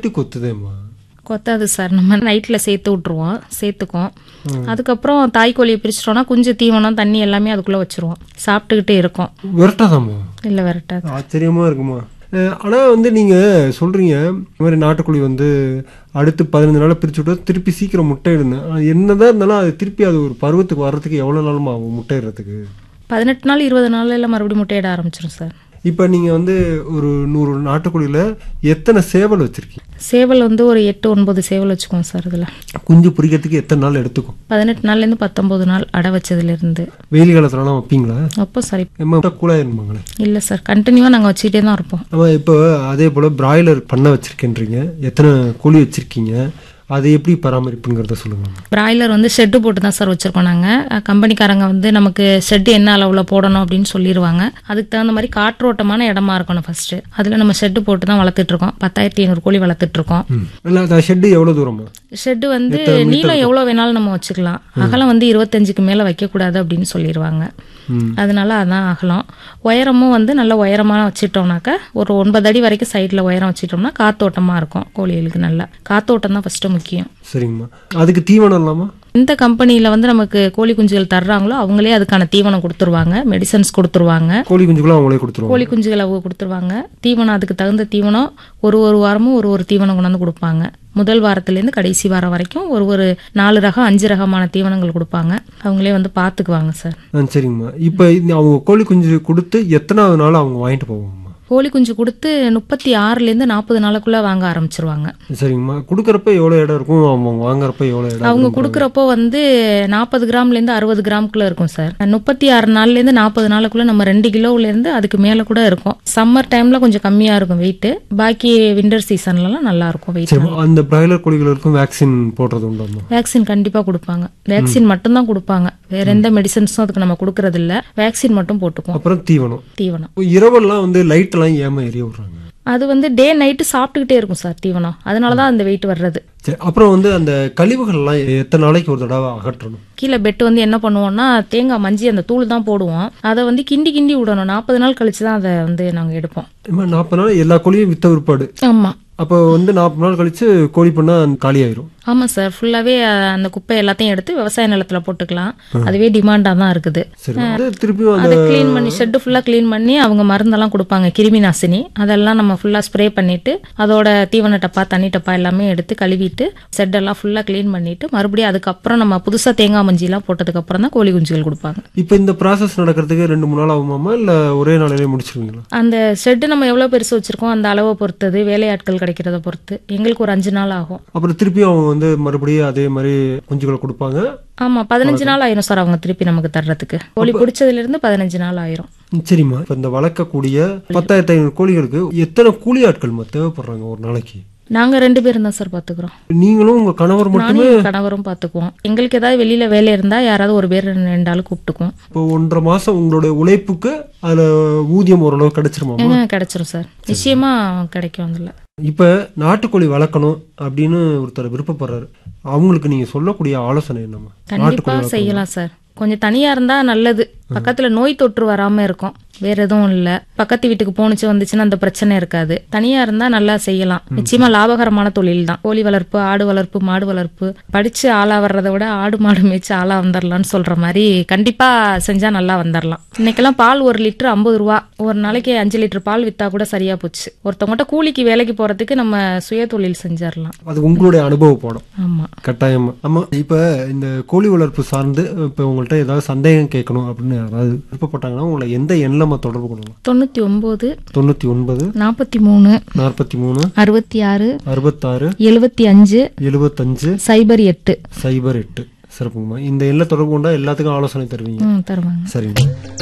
வாட்டி கொத்துதேம்மா கொத்தாது சார் நம்ம நைட்டில் சேர்த்து விட்ருவோம் சேர்த்துக்கும் அதுக்கப்புறம் தாய்க்கோழியை பிரிச்சிட்டோம்னா குஞ்சு தீவனம் தண்ணி எல்லாமே அதுக்குள்ளே வச்சிருவோம் சாப்பிட்டுக்கிட்டே இருக்கும் விரட்டாதாம்மா இல்லை விரட்டாது ஆச்சரியமா இருக்குமா அஹ் ஆனா வந்து நீங்க சொல்றீங்க இந்த மாதிரி நாட்டுக்கோழி வந்து அடுத்து பதினஞ்சு நாளா பிரிச்சு விட்டா திருப்பி சீக்கிரம் முட்டையிடுன்னு ஆனா என்னதான் இருந்தாலும் அது திருப்பி அது ஒரு பருவத்துக்கு வர்றதுக்கு எவ்வளவு நாளுமா ஆகும் முட்டையிடுறதுக்கு பதினெட்டு நாள் இருபது நாள்ல எல்லாம் மறுபடியும் முட்டையிட ஆரம்பிச்சிடும் சார் இப்போ நீங்க வந்து ஒரு நூறு நாட்டுக்கோழியில எத்தனை சேவல் வச்சிருக்கீங்க சேவல் வந்து ஒரு எட்டு ஒன்பது சேவல் வச்சுக்குவோம் சார் இதில் குஞ்சு பொரிக்கிறதுக்கு எத்தனை நாள் எடுத்துக்கும் பதினெட்டு நாள்லேருந்து பத்தொம்பது நாள் அடை வச்சதுலேருந்து வெயில் காலத்துலலாம் வைப்பீங்களா அப்போ சரி எம்மா கூலாயிருமாங்களே இல்லை சார் கண்டினியூவாக நாங்கள் வச்சுக்கிட்டே தான் இருப்போம் ஆமா இப்போ அதே போல பிராய்லர் பண்ண வச்சிருக்கேன்றீங்க எத்தனை கோழி வச்சிருக்கீங்க அதை எப்படி பராமரிப்புங்கிறத சொல்லுங்க பிராய்லர் வந்து ஷெட்டு போட்டு தான் சார் வச்சுருக்கோம் நாங்கள் கம்பெனிக்காரங்க வந்து நமக்கு ஷெட்டு என்ன அளவில் போடணும் அப்படின்னு சொல்லிடுவாங்க அதுக்கு தகுந்த மாதிரி காற்றோட்டமான இடமா இருக்கணும் ஃபர்ஸ்ட்டு அதில் நம்ம ஷெட்டு போட்டு தான் வளர்த்துட்ருக்கோம் பத்தாயிரத்தி ஐநூறு கோழி வளர்த்துட்ருக்கோம் ம் இல்லை அந்த ஷெட்டு எவ்வளோ தூரமா ஷெட்டு வந்து நீளம் எவ்வளோ வேணாலும் நம்ம வச்சுக்கலாம் அகலம் வந்து இருபத்தஞ்சுக்கு மேலே வைக்கக்கூடாது அப்படின்னு சொல்லிடுவாங்க ம். அதனால அதான் அகலம் உயரமும் வந்து நல்ல உயரமாக வச்சுட்டோம்னாக்கா ஒரு ஒன்பது அடி வரைக்கும் சைடில் உயரம் வச்சுட்டோம்னா காத்தோட்டமாக இருக்கும் கோழிகளுக்கு நல்லா காத்தோட்டம் தான் ஃபஸ்ட்டு முக்கியம் சரிங்கம்மா அதுக்கு தீவனம் இல்லாமா எந்த கம்பெனியில் வந்து நமக்கு கோழி குஞ்சுகள் தர்றாங்களோ அவங்களே அதுக்கான தீவனம் கொடுத்துருவாங்க மெடிசன்ஸ் கொடுத்துருவாங்க கோழி குஞ்சுக்குள்ள அவங்களே கொடுத்துருவாங்க கோழி குஞ்சுகள் அவங்க கொடுத்துருவாங்க தீவனம் அதுக்கு தகுந்த தீவனம் ஒரு ஒரு வாரமும் ஒரு ஒரு தீவனம் கொண்டாந்து கொடுப்பாங்க முதல் வாரத்துலேருந்து கடைசி வாரம் வரைக்கும் ஒரு ஒரு நாலு ரகம் அஞ்சு ரகமான தீவனங்கள் கொடுப்பாங்க அவங்களே வந்து பார்த்துக்குவாங்க சார் ஆ சரிங்கம்மா இப்போ இந்த அவங்க கோழி குஞ்சு கொடுத்து எத்தனாவது நாள் அவங்க வாங்கிட்டு போவாங்கம்மா கோழி குஞ்சு கொடுத்து முப்பத்தி ஆறுலேருந்து நாற்பது நாளுக்குள்ளே வாங்க ஆரம்பிச்சிருவாங்க சரிங்கம்மா கொடுக்குறப்ப எவ்வளோ இடம் இருக்கும் அவங்க வாங்குறப்ப எவ்வளோ இடம் அவங்க கொடுக்குறப்போ வந்து நாற்பது கிராம்லேருந்து அறுபது கிராம்குள்ளே இருக்கும் சார் முப்பத்தி ஆறு நாள்லேருந்து நாற்பது நாளுக்குள்ளே நம்ம ரெண்டு கிலோவுலேருந்து அதுக்கு மேலே கூட இருக்கும் சம்மர் டைமில் கொஞ்சம் கம்மியாக இருக்கும் வெயிட்டு பாக்கி விண்டர் சீசன்லலாம் நல்லா இருக்கும் வெயிட் சரி அந்த பிராய்லர் கோழிகளுக்கும் வேக்சின் போடுறது உண்டாம்மா வேக்சின் கண்டிப்பாக கொடுப்பாங்க வேக்சின் மட்டும்தான் கொடுப்பாங்க வேற எந்த மெடிசன்ஸும் அதுக்கு நம்ம கொடுக்கறது இல்ல வேக்சின் மட்டும் போட்டுக்குவோம் அப்புறம் தீவனம் தீவனம் இப்போ இரவெல்லாம் வந்து லைட்டெல்லாம் ஏமா எரிய விடுறாங்க அது வந்து டே நைட்டு சாப்பிட்டுக்கிட்டே இருக்கும் சார் தீவனம் அதனால தான் அந்த வெயிட் வர்றது சரி அப்புறம் வந்து அந்த கழிவுகள்லாம் எத்தனை நாளைக்கு ஒரு தடவை அகற்றணும் கீழே பெட் வந்து என்ன பண்ணுவோம்னா தேங்காய் மஞ்சி அந்த தூள் தான் போடுவோம் அதை வந்து கிண்டி கிண்டி விடணும் நாற்பது நாள் கழிச்சு தான் அதை வந்து நாங்கள் எடுப்போம் இம்மா நாற்பது நாள் எல்லா கோழியும் வித்த விற்பாடு ஆமா அப்போ வந்து நாற்பது நாள் கழிச்சு கோழி பண்ணா காலி ஆயிரும் ஆமாம் சார் ஃபுல்லாகவே அந்த குப்பை எல்லாத்தையும் எடுத்து விவசாய நிலத்தில் போட்டுக்கலாம் அதுவே டிமாண்டாக தான் இருக்குது சரி வந்து திருப்பியும் அந்த அதை க்ளீன் பண்ணி ஷெட்டு ஃபுல்லாக க்ளீன் பண்ணி அவங்க மருந்தெல்லாம் கொடுப்பாங்க கிருமி நாசினி அதெல்லாம் நம்ம ஃபுல்லாக ஸ்ப்ரே பண்ணிட்டு அதோட தீவன டப்பா தண்ணி டப்பா எல்லாமே எடுத்து கழுவிட்டு ஷெட்டெல்லாம் ஃபுல்லாக க்ளீன் பண்ணிட்டு மறுபடியும் அதுக்கப்புறம் நம்ம புதுசாக தேங்காய் மஞ்சிலாம் போட்டதுக்கப்புறம் தான் கோழி குஞ்சுகள் கொடுப்பாங்க இப்போ இந்த ப்ராசஸ் நடக்கிறதுக்கு ரெண்டு மூணு நாள் ஆகுமாமா இல்லை ஒரே நாளிலே முடிச்சிருவீங்களா அந்த ஷெட்டு நம்ம எவ்வளோ பெருசு வச்சிருக்கோம் அந்த அளவை பொறுத்தது வேலையாட்கள் கிடைக்கிறத பொறுத்து எங்களுக்கு ஒரு அஞ்சு நாள் ஆகும் அப்புறம் திருப்பியும் அவங்க வந்து மறுபடியும் அதே மாதிரி குஞ்சுகளை கொடுப்பாங்க ஆமா பதினஞ்சு நாள் ஆயிரும் சார் அவங்க திருப்பி நமக்கு தர்றதுக்கு கோழி பிடிச்சதுல இருந்து பதினஞ்சு நாள் ஆயிரும் ம், சரிம்மா இப்போ இந்த வளர்க்கக்கூடிய பத்தாயிரத்தி ஐநூறு கோழிகளுக்கு எத்தனை கூலி ஆட்கள் தேவைப்படுறாங்க ஒரு நாளைக்கு நாங்க ரெண்டு பேரும் தான் சார் பாத்துக்கிறோம் நீங்களும் உங்க கணவர் மட்டும் நானும் என் கணவரும் பாத்துக்குவோம் எங்களுக்கு ஏதாவது வெளியில வேலை இருந்தா யாராவது ஒரு பேர் ரெண்டு ஆளு கூப்பிட்டுக்குவோம் இப்போ ஒன்றரை மாசம் உங்களுடைய உழைப்புக்கு அதுல ஊதியம் ஓரளவு கிடைச்சிருமா ஏங்க கிடைச்சிரும் சார் நிச்சயமா கிடைக்கும் அதுல இப்ப நாட்டுக்கோழி வளர்க்கணும் அப்படின்னு ஒருத்தர் விருப்பப்படுறாரு அவங்களுக்கு நீங்க சொல்லக்கூடிய ஆலோசனை என்னம்மா கண்டிப்பா செய்யலாம் சார் கொஞ்சம் தனியா இருந்தா நல்லது பக்கத்துல நோய் தொற்று வராம இருக்கும் வேற எதுவும் இல்ல பக்கத்து வீட்டுக்கு போணுச்சு வந்துச்சுன்னா அந்த பிரச்சனை இருக்காது தனியா இருந்தா நல்லா செய்யலாம் நிச்சயமா லாபகரமான தொழில் தான் கோழி வளர்ப்பு ஆடு வளர்ப்பு மாடு வளர்ப்பு படிச்சு ஆளா வர்றதை விட ஆடு மாடு மேய்ச்சி ஆளா வந்துடலாம்னு சொல்ற மாதிரி கண்டிப்பா செஞ்சா நல்லா வந்துடலாம் இன்னைக்கெல்லாம் பால் ஒரு லிட்டர் ஐம்பது ரூபா ஒரு நாளைக்கு அஞ்சு லிட்டர் பால் வித்தா கூட சரியா போச்சு ஒருத்தவங்ககிட்ட கூலிக்கு வேலைக்கு போறதுக்கு நம்ம சுய தொழில் செஞ்சிடலாம் அது உங்களுடைய அனுபவ பாடம் ஆமா கட்டாயமா ஆமா இப்ப இந்த கோழி வளர்ப்பு சார்ந்து இப்ப உங்கள்ட்ட ஏதாவது சந்தேகம் கேட்கணும் அப்படின்னு யாராவது விருப்பப்பட்டாங்கன்னா உங்களை எந்த எண்ணில் தொடர்பு கொள்ளலாம் தொண்ணூத்தி ஒன்பது தொண்ணூத்தி ஒன்பது நாற்பத்தி மூணு நாற்பத்தி மூணு அறுபத்தி ஆறு அறுபத்தாறு எழுபத்தி அஞ்சு எழுபத்தஞ்சு சைபர் எட்டு சைபர் எட்டு சிறப்புங்கம்மா இந்த எண்ணில் தொடர்பு கொண்டா எல்லாத்துக்கும் ஆலோசனை தருவீங்க ம் தருவாங்க சரிங்க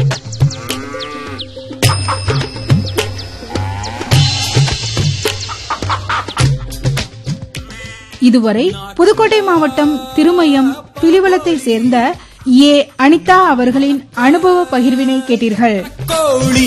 இதுவரை புதுக்கோட்டை மாவட்டம் திருமயம் பிலிவலத்தை சேர்ந்த ஏ அனிதா அவர்களின் அனுபவ பகிர்வினை கேட்டீர்கள்